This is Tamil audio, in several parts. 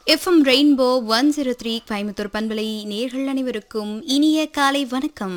FM rainbow one zero three Coimbatore பண்பலை நேர்கள் அனைவருக்கும் இனிய காலை வணக்கம்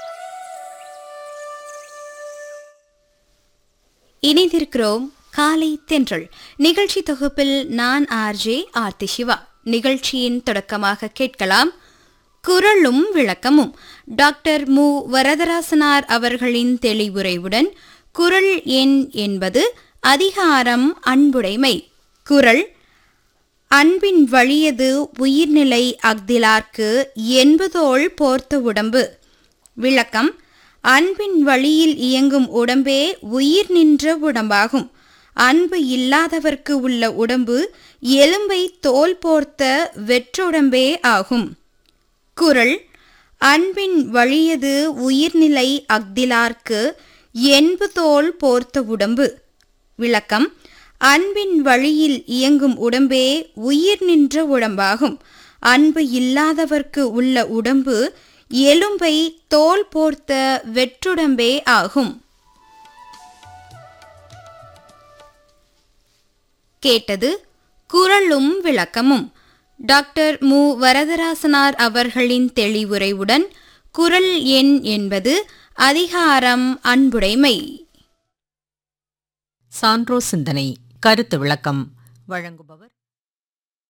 இணைந்திருக்கிறோம் காலை தென்றல் நிகழ்ச்சி தொகுப்பில் நான் ஆர்ஜே ஆர்த்தி சிவா நிகழ்ச்சியின் தொடக்கமாக கேட்கலாம் குரலும் விளக்கமும் டாக்டர் மு வரதராசனார் அவர்களின் தெளிவுரையுடன் குரல் எண் என்பது அதிகாரம் அன்புடைமை குரல் அன்பின் வழியது உயிர்நிலை அஃதிலார்க்கு என்பதோள் போர்த்த உடம்பு விளக்கம் அன்பின் வழியில் இயங்கும் உடம்பே உயிர் நின்ற உடம்பாகும் அன்பு இல்லாதவர்க்கு உள்ள உடம்பு எலும்பை தோல் போர்த்த வெற்றுடம்பே ஆகும் குரல் அன்பின் வழியது உயிர்நிலை அஃதிலார்க்கு என்பு தோல் போர்த்த உடம்பு விளக்கம் அன்பின் வழியில் இயங்கும் உடம்பே உயிர் நின்ற உடம்பாகும் அன்பு இல்லாதவர்க்கு உள்ள உடம்பு எலும்பை தோல் போர்த்த வெற்றுடம்பே ஆகும் கேட்டது குரலும் விளக்கமும் டாக்டர் மு வரதராசனார் அவர்களின் தெளிவுரையுடன் குரல் எண் என்பது அதிகாரம் அன்புடைமை சான்றோ சிந்தனை கருத்து விளக்கம் வழங்குபவர்